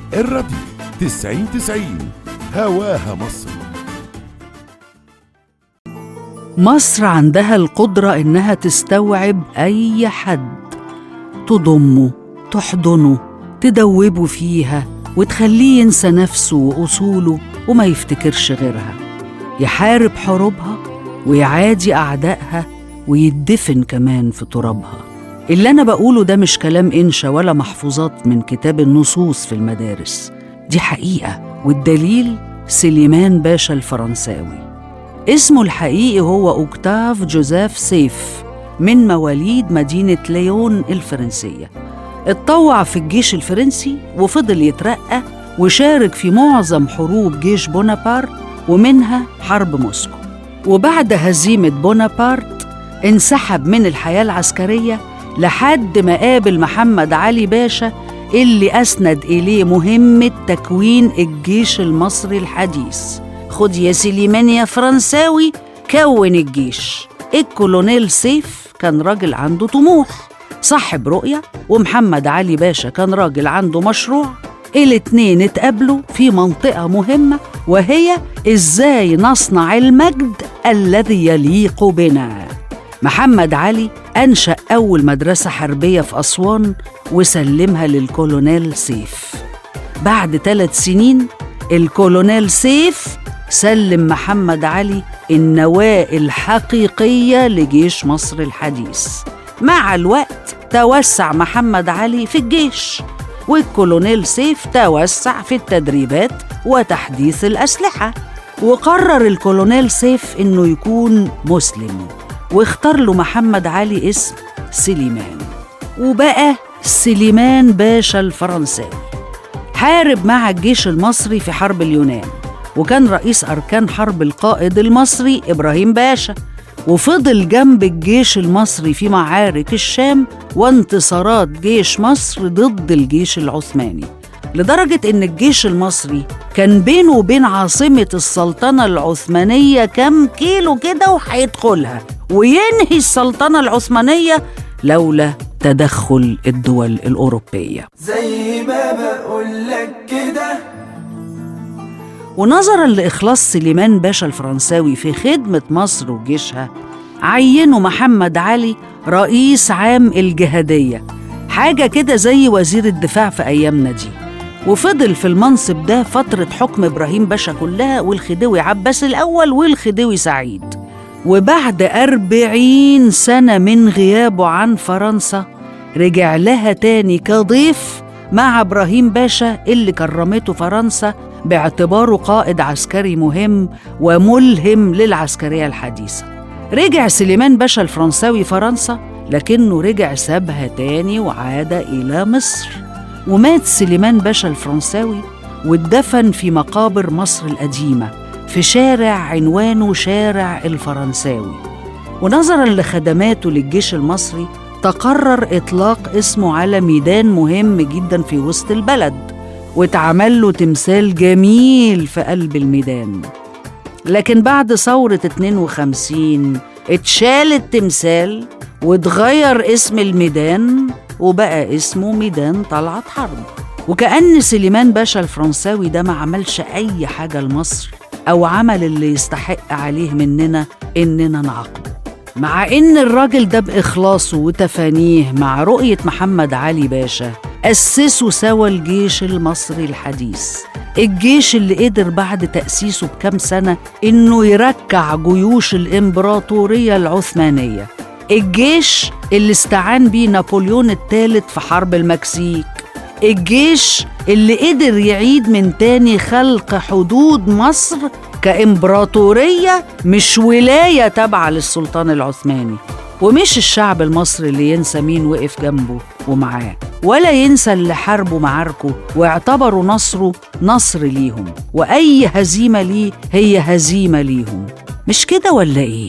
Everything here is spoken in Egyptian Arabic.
الراديو تسعين تسعين هواها مصر مصر عندها القدرة إنها تستوعب أي حد تضمه تحضنه تدوبه فيها وتخليه ينسى نفسه وأصوله وما يفتكرش غيرها يحارب حروبها ويعادي أعدائها ويدفن كمان في ترابها اللي أنا بقوله ده مش كلام إنشا ولا محفوظات من كتاب النصوص في المدارس دي حقيقة والدليل سليمان باشا الفرنساوي اسمه الحقيقي هو أوكتاف جوزيف سيف من مواليد مدينة ليون الفرنسية اتطوع في الجيش الفرنسي وفضل يترقى وشارك في معظم حروب جيش بونابرت ومنها حرب موسكو وبعد هزيمة بونابرت انسحب من الحياة العسكرية لحد ما قابل محمد علي باشا اللي أسند إليه مهمة تكوين الجيش المصري الحديث خد يا سليمان يا فرنساوي كون الجيش الكولونيل سيف كان راجل عنده طموح صاحب رؤية ومحمد علي باشا كان راجل عنده مشروع الاتنين اتقابلوا في منطقة مهمة وهي ازاي نصنع المجد الذي يليق بنا محمد علي أنشأ أول مدرسة حربية في أسوان وسلمها للكولونيل سيف بعد ثلاث سنين الكولونيل سيف سلم محمد علي النواة الحقيقية لجيش مصر الحديث مع الوقت توسع محمد علي في الجيش والكولونيل سيف توسع في التدريبات وتحديث الأسلحة وقرر الكولونيل سيف إنه يكون مسلم واختار له محمد علي اسم سليمان وبقى سليمان باشا الفرنساوي حارب مع الجيش المصري في حرب اليونان وكان رئيس أركان حرب القائد المصري إبراهيم باشا وفضل جنب الجيش المصري في معارك الشام وانتصارات جيش مصر ضد الجيش العثماني لدرجة إن الجيش المصري كان بينه وبين عاصمة السلطنة العثمانية كام كيلو كده وهيدخلها وينهي السلطنة العثمانية لولا تدخل الدول الأوروبية زي ما بقولك كده ونظرا لإخلاص سليمان باشا الفرنساوي في خدمة مصر وجيشها عينوا محمد علي رئيس عام الجهادية حاجة كده زي وزير الدفاع في أيامنا دي وفضل في المنصب ده فترة حكم إبراهيم باشا كلها والخديوي عباس الأول والخديوي سعيد وبعد أربعين سنة من غيابه عن فرنسا رجع لها تاني كضيف مع إبراهيم باشا اللي كرمته فرنسا باعتباره قائد عسكري مهم وملهم للعسكرية الحديثة رجع سليمان باشا الفرنساوي فرنسا لكنه رجع سابها تاني وعاد إلى مصر ومات سليمان باشا الفرنساوي واتدفن في مقابر مصر القديمة في شارع عنوانه شارع الفرنساوي ونظرا لخدماته للجيش المصري تقرر إطلاق اسمه على ميدان مهم جدا في وسط البلد واتعمل له تمثال جميل في قلب الميدان لكن بعد ثورة 52 اتشال التمثال واتغير اسم الميدان وبقى اسمه ميدان طلعت حرب وكأن سليمان باشا الفرنساوي ده ما عملش أي حاجة لمصر أو عمل اللي يستحق عليه مننا إننا نعاقبه مع إن الراجل ده بإخلاصه وتفانيه مع رؤية محمد علي باشا أسسوا سوا الجيش المصري الحديث الجيش اللي قدر بعد تأسيسه بكام سنة إنه يركع جيوش الإمبراطورية العثمانية الجيش اللي استعان بيه نابليون الثالث في حرب المكسيك الجيش اللي قدر يعيد من تاني خلق حدود مصر كإمبراطورية مش ولاية تابعة للسلطان العثماني ومش الشعب المصري اللي ينسى مين وقف جنبه ومعاه ولا ينسى اللي حاربوا معاركه واعتبروا نصره نصر ليهم وأي هزيمة ليه هي هزيمة ليهم مش كده ولا إيه؟